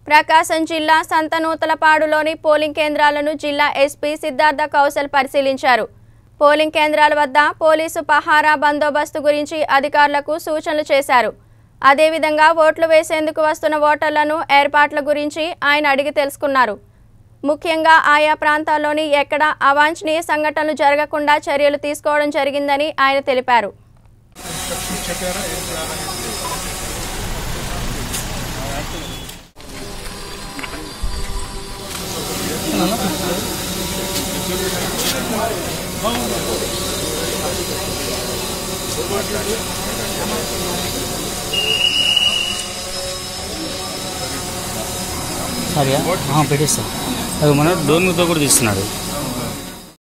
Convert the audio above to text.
ప్రకాశం జిల్లా సంతనూతలపాడులోని పోలింగ్ కేంద్రాలను జిల్లా ఎస్పీ సిద్ధార్థ కౌశల్ పరిశీలించారు పోలింగ్ కేంద్రాల వద్ద పోలీసు పహారా బందోబస్తు గురించి అధికారులకు సూచనలు చేశారు అదేవిధంగా ఓట్లు వేసేందుకు వస్తున్న ఓటర్లను ఏర్పాట్ల గురించి ఆయన అడిగి తెలుసుకున్నారు ముఖ్యంగా ఆయా ప్రాంతాల్లోని ఎక్కడ అవాంఛనీయ సంఘటనలు జరగకుండా చర్యలు తీసుకోవడం జరిగిందని ఆయన తెలిపారు సరే పెట్టేస్తా అది మన డోర్ మీద కూడా తీస్తున్నాడు